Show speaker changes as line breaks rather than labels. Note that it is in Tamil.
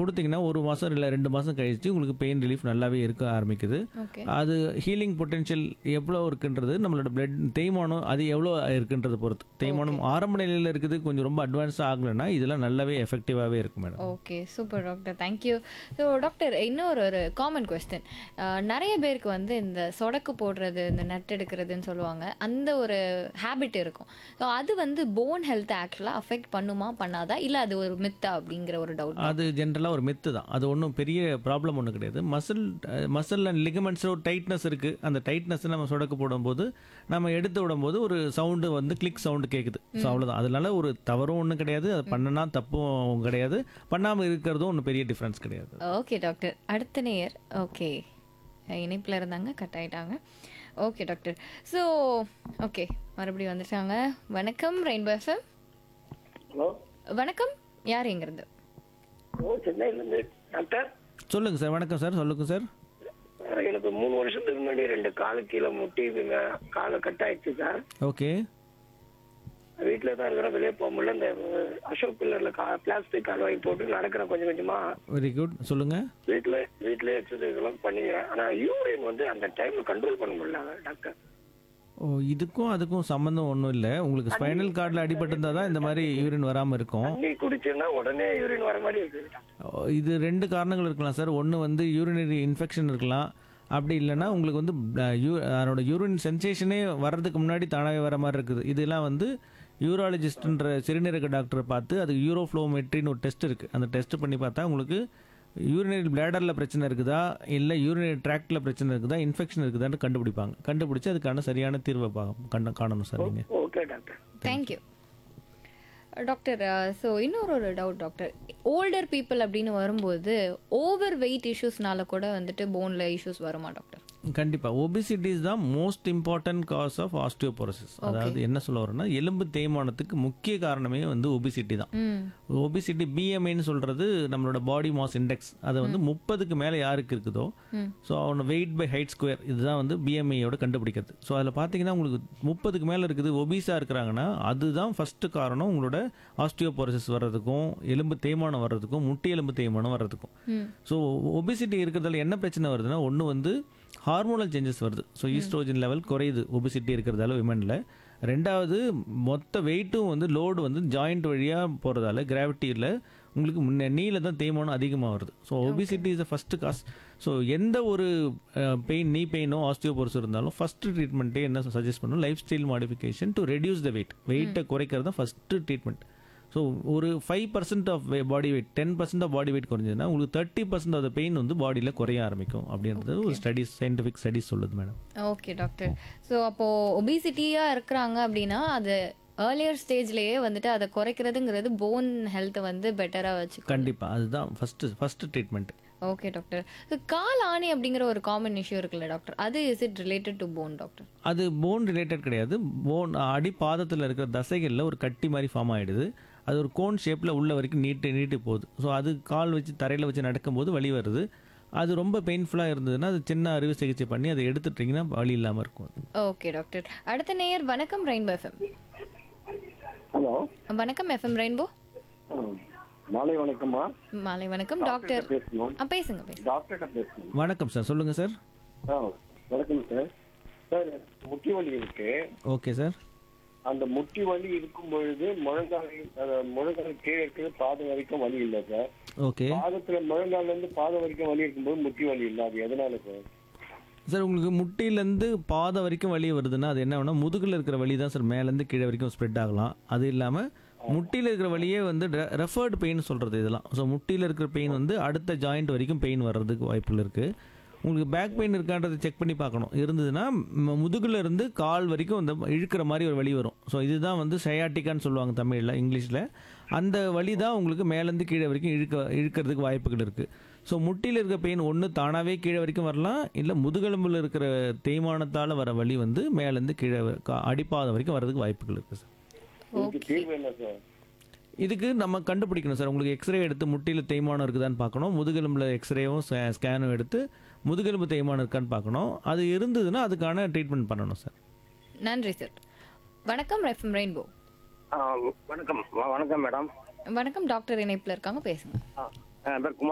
கொடுத்தீங்கன்னா ஒரு மாதம் இல்லை ரெண்டு மாதம் கழிச்சு உங்களுக்கு பெயின் ரிலீஃப் நல்லாவே இருக்க ஆரம்பிக்குது
ஓகே
அது ஹீலிங் பொட்டென்ஷியல் எவ்வளோ இருக்குன்றது நம்மளோட பிளட் தேய்மானம் அது எவ்வளோ இருக்குன்றதை பொறுத்து தேய்மானம் ஆரம்ப நிலையில் இருக்குது கொஞ்சம் ரொம்ப அட்வான்ஸாக ஆகலைன்னா இதெல்லாம் நல்லாவே எஃபெக்டிவாகவே இருக்கும் madam
okay super doctor thank you so doctor இன்னொரு ஒரு காமன் கொஸ்டின் நிறைய பேருக்கு வந்து இந்த சொடக்கு போடுறது இந்த நட் எடுக்கிறதுன்னு சொல்லுவாங்க அந்த ஒரு ஹேபிட் இருக்கும் ஸோ அது வந்து போன் ஹெல்த் ஆக்சுவலாக அஃபெக்ட் பண்ணுமா பண்ணாதா இல்லை அது ஒரு மித்தா அப்படிங்கிற ஒரு டவுட்
அது ஜென்ரலாக ஒரு மெத்து தான் அது ஒன்றும் பெரிய ப்ராப்ளம் ஒன்றும் கிடையாது மசில் மசில் அண்ட் லிகமெண்ட்ஸில் ஒரு டைட்னஸ் இருக்குது அந்த டைட்னஸ் நம்ம சொடக்கு போடும்போது நம்ம எடுத்து விடும்போது ஒரு சவுண்டு வந்து கிளிக் சவுண்டு கேட்குது ஸோ அவ்வளோதான் அதனால ஒரு தவறும் ஒன்றும் கிடையாது அது பண்ணனா தப்பும் கிடையாது பண்ணாமல் இருக்கிறதும் ஒன்றும் பெரிய டிஃப்ரென்ஸ் கிடையாது
ஓகே டாக்டர் அடுத்த நேயர் ஓகே இணைப்பில் இருந்தாங்க கட் ஆயிட்டாங்க ஓகே டாக்டர் ஸோ ஓகே மறுபடியும் வந்துட்டாங்க வணக்கம் ரெயின்போ எஃப்எம்
ஹலோ
வணக்கம் யார் எங்கிறது
ஓ சென்னையிலேருந்து டாக்டர்
சொல்லுங்கள் சார் வணக்கம் சார் சொல்லுங்கள் சார்
அஹ் எனக்கு மூணு வருஷத்துக்கு முன்னாடி ரெண்டு காலு கீழே முட்டி இதுங்க காலை கட் ஆயிடுச்சு சார்
ஓகே
வீட்டில் தான் இருக்கிறேன் வெளியே போக முடியல இந்த அஹ், அசோக் பில்லர்ல கா பிளாஸ்டிக் கால் வாங்கி போட்டு நடக்கிறேன் கொஞ்சம் கொஞ்சமா
வெரி குட் சொல்லுங்கள்
வீட்டில் வீட்டிலே எக்ஸசைஸ் எல்லாம் பண்ணிக்கிறேன் ஆனால் யூரின் வந்து அந்த டைம்ல கண்ட்ரோல் பண்ண முடியல டாக்டர்
ஓ இதுக்கும் அதுக்கும் சம்மந்தம் ஒன்றும் இல்லை உங்களுக்கு ஸ்பைனல் கார்டில் அடிபட்டிருந்தா தான் இந்த மாதிரி யூரின் வராமல் இருக்கும்
தண்ணி குடிச்சேன்னா உடனே யூரின் வர மாதிரி இருக்குது டாக்டர்
ஓ, இது ரெண்டு காரணங்கள் இருக்கலாம் சார் ஒன்று வந்து யூரினரி இன்ஃபெக்ஷன் இருக்கலாம் அப்படி இல்லைன்னா உங்களுக்கு வந்து அஹ், யூ அதனோட யூரின் சென்சேஷனே வர்றதுக்கு முன்னாடி தானாகவே வர மாதிரி இருக்குது இதெல்லாம் வந்து யூராலஜிஸ்ட்ன்ற சிறுநீரக டாக்டரை பார்த்து அது யூரோஃப்ளோமெட்ரின்னு ஒரு டெஸ்ட் இருக்குது அந்த டெஸ்ட் பண்ணி பார்த்தா உங்களுக்கு யூரினரி பிளேடரில் பிரச்சனை இருக்குதா இல்லை யூரினரி ட்ராக்டில் பிரச்சனை இருக்குதா இன்ஃபெக்ஷன் இருக்குதான்னு கண்டுபிடிப்பாங்க கண்டுபிடிச்சு அதுக்கான சரியான தீர்வை பா கண்ட காணணும் சார் நீங்கள்
okay doctor
thank you doctor so இன்னொரு ஒரு டவுட் டாக்டர் ஓல்டர் பீப்புள் அப்படின்னு வரும்போது ஓவர் வெயிட் இஷ்யூஸ்னால கூட வந்துட்டு போனில் இஷ்யூஸ் வருமா டாக்டர்
கண்டிப்பாக ஒபிசிட்டிஸ் தான் most important cause of osteoporosis அதாவது என்ன சொல்ல வரேன்னா எலும்பு தேய்மானத்துக்கு முக்கிய காரணமே வந்து ஒபிசிட்டி தான்
ம்
ஒபிசிட்டி பிஎம்ஐன்னு சொல்கிறது நம்மளோட பாடி மாஸ் இண்டெக்ஸ் அது வந்து முப்பதுக்கு மேலே யாருக்கு இருக்குதோ ஸோ அவனோட வெயிட் பை ஹைட் ஸ்கொயர் இதுதான் வந்து பிஎம்ஐயோட கண்டுபிடிக்கிறது ஸோ அதில் பார்த்தீங்கன்னா உங்களுக்கு முப்பதுக்கு மேலே இருக்குது ஒபிஸாக இருக்கிறாங்கன்னா அதுதான் ஃபஸ்ட்டு காரணம் உங்களோட ஆஸ்டியோபோரோசிஸ் வர்றதுக்கும் எலும்பு தேய்மானம் வர்றதுக்கும் முட்டி எலும்பு தேய்மானம் வர்றதுக்கும் ஸோ ஒபிசிட்டி இருக்கிறதால என்ன பிரச்சனை வருதுன்னா ஒன்று வந்து ஹார்மோனல் சேஞ்சஸ் வருது ஸோ ஈஸ்ட்ரோஜன் லெவல் குறையுது ஒபிசிட்டி இருக்கிறதால விமனில் ரெண்டாவது மொத்த வெயிட்டும் வந்து லோடு வந்து ஜாயிண்ட் வழியாக போகிறதால கிராவிட்டியில் உங்களுக்கு முன்ன நீல தான் தேய்மானம் அதிகமாக வருது so obesity is the first cause so எந்த ஒரு பெயின் நீ பெயினோ ஆஸ்டியோபோர்ஸ் இருந்தாலும் ஃபஸ்ட்டு ட்ரீட்மெண்ட்டே என்ன சஜஸ்ட் பண்ணும் lifestyle modification to reduce the weight வெயிட்டை குறைக்கிறது தான் ஃபஸ்ட்டு ட்ரீட்மெண்ட் ஸோ ஒரு five percent of body weight ten percent of body weight குறைஞ்சதுன்னா உங்களுக்கு தேர்ட்டி பர்சன்ட் ஆஃப் பெயின் வந்து பாடியில் குறைய ஆரம்பிக்கும் அப்படின்றது ஒரு ஸ்டடிஸ் சயின்டிஃபிக் ஸ்டடிஸ் சொல்லுது மேடம்
ஓகே டாக்டர் ஸோ அப்போது ஒபிசிட்டியாக இருக்கிறாங்க அப்படின்னா அது ஏர்லியர் ஸ்டேஜ்லேயே வந்துட்டு அதை குறைக்கிறதுங்கிறது போன் ஹெல்த்தை வந்து பெட்டராக வச்சு
கண்டிப்பாக அதுதான் first first treatment
okay doctor so கால் ஆணி அப்படிங்கிற ஒரு காமன் இஷ்யூ இருக்குல்ல டாக்டர் அது is it related to bone doctor
அது போன் ரிலேட்டட் கிடையாது போன் அடி பாதத்தில் இருக்கிற தசைகளில் ஒரு கட்டி மாதிரி ஃபார்ம் ஆகிடுது அது ஒரு கோன் ஷேப்பில் உள்ள வரைக்கும் நீட்டு நீட்டி போகுது ஸோ அது கால் வச்சு தரையில் வச்சு நடக்கும்போது வலி வருது அது ரொம்ப பெயின்ஃபுல்லாக இருந்ததுன்னா அது சின்ன அறுவை சிகிச்சை பண்ணி அதை எடுத்துட்டிங்கன்னா வலி இல்லாமல் இருக்கும் அது.
ஓகே டாக்டர் அடுத்த நேயர் வணக்கம் ரெயின்போ எஃப்எம்
ஹலோ
வணக்கம் எஃப்எம் ரெயின்போ
மாலை வணக்கம்மா
மாலை வணக்கம் டாக்டர்
பேசணும்
ஆ பேசுங்க பேசுங்க
டாக்டர்கிட்ட பேசணும்
வணக்கம் சார் சொல்லுங்கள் சார்
ஆ வணக்கம் சார் சார் முட்டி வலி இருக்கு
ஓகே சார்
அந்த முட்டி வலி இருக்கும் பொழுது முழங்கால் அஹ், முழங்கால் கீழே இருக்கிற பாதம் வரைக்கும் வலி இல்லை சார்
ஓகே
பாதத்துல முழங்கால்ல இருந்து பாதம் வரைக்கும் வலி இருக்கும்போது முட்டி வலி இல்லை அது எதனால சார்
சார் உங்களுக்கு முட்டியிலேருந்து பாதம் வரைக்கும் வலி வருதுன்னா அது என்ன வேணா முதுகில் இருக்கிற வலி தான் சார் மேலேருந்து கீழே வரைக்கும் ஸ்ப்ரெட் ஆகலாம் அது இல்லாமல் முட்டியில் இருக்கிற வலியே வந்து ரெஃபர்டு பெயின் சொல்கிறது இதெல்லாம் ஸோ முட்டியில் இருக்கிற பெயின் வந்து அடுத்த ஜாயிண்ட் வரைக்கும் பெயின் வர்றதுக்கு வாய்ப்புகள் இருக்குது உங்களுக்கு பேக் பெயின் இருக்கான்றதை செக் பண்ணி பார்க்கணும் இருந்ததுன்னா ம- முதுகுல இருந்து கால் வரைக்கும் இந்த இழுக்கிற மாதிரி ஒரு வலி வரும் ஸோ இதுதான் வந்து சயாட்டிக்கான்னு சொல்லுவாங்க தமிழில் இங்கிலீஷில் அந்த வலி தான் உங்களுக்கு மேலேருந்து கீழே வரைக்கும் இழுக்க இழுக்கிறதுக்கு வாய்ப்புகள் இருக்குது ஸோ முட்டியில் இருக்க பெயின் ஒன்று தானாகவே கீழே வரைக்கும் வரலாம் இல்லை முதுகெலும்பில் இருக்கிற தேய்மானத்தால் வர வலி வந்து மேலேருந்து கீழே வ- கா- அடிப்பாதம் வரைக்கும் வர்றதுக்கு வாய்ப்புகள் இருக்குது சார்
இதுக்கு தீர்வு என்ன சார்
இதுக்கு நம்ம கண்டுபிடிக்கணும் சார் உங்களுக்கு எக்ஸ்ரே எடுத்து முட்டியில் தேய்மானம் இருக்குதான்னு பார்க்கணும் முதுகெலும்பில் எக்ஸ்ரேவும் ஸ்கேனும் எடுத்து முதுகெலும்பு தேய்மானம் இருக்கான்னு பார்க்கணும் அது இருந்ததுன்னா அதுக்கான ட்ரீட்மெண்ட் பண்ணணும் சார்
நன்றி சார் வணக்கம் எஃப்எம் ரெயின்போ
வணக்கம் வணக்கம் மேடம்
வணக்கம் டாக்டர் இணைப்பில் இருக்காங்க பேசுங்க
என் பேர் குமார்